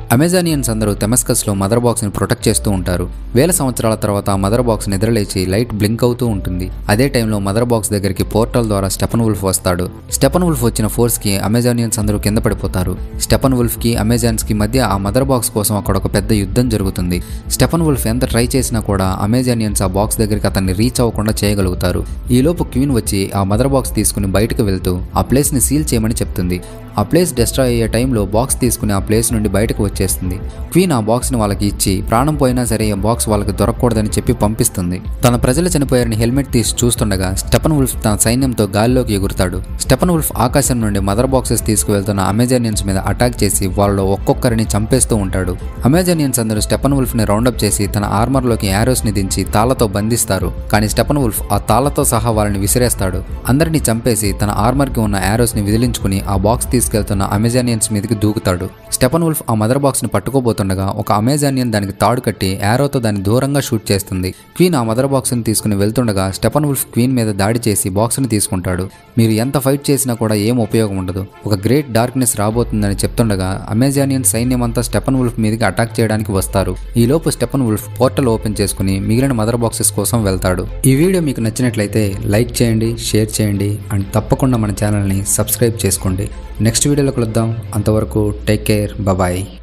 అమెజానియన్స్ అందరూ తెమస్కస్లో మదర్ బాక్స్ని ప్రొటెక్ట్ చేస్తూ ఉంటారు వేల సంవత్సరాల తర్వాత ఆ మదర్ బాక్స్ నిద్రలేచి లైట్ బ్లింక్ అవుతూ ఉంటుంది అదే టైంలో మదర్ బాక్స్ దగ్గరికి పోర్టల్ ద్వారా స్టెపన్ వుల్ఫ్ వస్తాడు స్టెపన్ వుల్ఫ్ వచ్చిన ఫోర్స్కి అమెజానియన్స్ అందరూ కింద పడిపోతారు స్టెపన్ వుల్ఫ్కి అమెజాన్స్కి మధ్య ఆ మదర్ బాక్స్ కోసం అక్కడ ఒక పెద్ద యుద్ధం జరుగుతుంది స్టెపన్ వుల్ఫ్ ఎంత ట్రై చేసినా కూడా అమెజానియన్స్ ఆ బాక్స్ దగ్గరికి అతన్ని రీచ్ అవ్వకుండా చేయగలుగుతారు ఈలోపు క్వీన్ వచ్చి ఆ మదర్ బాక్స్ తీసుకుని బయటకు వెళ్తూ ఆ ప్లేస్ని సీల్ చేయమని చెప్తుంది ఆ ప్లేస్ డిస్ట్రాయ్ అయ్యే టైంలో బాక్స్ తీసుకుని ఆ ప్లేస్ నుండి బయటకు వచ్చేస్తుంది క్వీన్ ఆ బాక్స్ని వాళ్ళకి ఇచ్చి ప్రాణం పోయినా సరే ఆ బాక్స్ వాళ్ళకి దొరకకూడదని చెప్పి పంపిస్తుంది తన ప్రజలు చనిపోయారని హెల్మెట్ తీసి చూస్తుండగా స్టెపన్ వుల్ఫ్ తన సైన్యంతో గాల్లోకి ఎగురుతాడు స్టెపన్ వుల్ఫ్ ఆకాశం నుండి మదర్ బాక్సెస్ తీసుకువెళ్తున్న అమెజానియన్స్ మీద అటాక్ చేసి వాళ్ళలో ఒక్కొక్కరిని చంపేస్తూ ఉంటాడు అమెజానియన్స్ అందరూ స్టెపన్ వుల్ఫ్ని రౌండప్ చేసి తన ఆర్మర్లోకి యారోస్ని దించి తాళ్లతో బంధిస్తారు కానీ స్టెపన్ వుల్ఫ్ ఆ తాళ్లతో సహా వాళ్ళని విసిరేస్తాడు అందరినీ చంపేసి తన ఆర్మర్కి ఉన్న యారోస్ని విదిలించుకుని ఆ బాక్స్ తీసుకెళ్తున్న అమెజానియన్స్ మీదకి దూకుతాడు స్టెపన్ వుల్ఫ్ ఆ మదర్ బాక్స్ని పట్టుకోబోతుండగా ఒక అమెజానియన్ దానికి తాడు కట్టి యారోతో దాన్ని దూరంగా షూట్ చేస్తుంది క్వీన్ ఆ మదర్ బాక్స్ని తీసుకుని వెళ్తుండగా స్టెపన్ వుల్ఫ్ క్వీన్ మీద దాడి చేసి బాక్స్ని తీసుకుంటాడు మీరు ఎంత ఫైట్ చేసినా కూడా ఏం ఉపయోగం ఉండదు ఒక గ్రేట్ డార్క్నెస్ రాబోతుందని చెప్తుండగా అమెజానియన్ సైన్యం అంతా స్టెపన్ వుల్ఫ్ మీదకి అటాక్ చేయడానికి వస్తారు ఈలోపు స్టెపన్ వుల్ఫ్ పోర్టల్ ఓపెన్ చేసుకుని మిగిలిన మదర్ బాక్సెస్ కోసం వెళ్తాడు ఈ వీడియో మీకు నచ్చినట్లయితే లైక్ చేయండి షేర్ చేయండి అండ్ తప్పకుండా మన ఛానల్ని సబ్స్క్రైబ్ చేసుకోండి నెక్స్ట్ వీడియోలో కలుద్దాం అంతవరకు టేక్ కేర్ బాయ్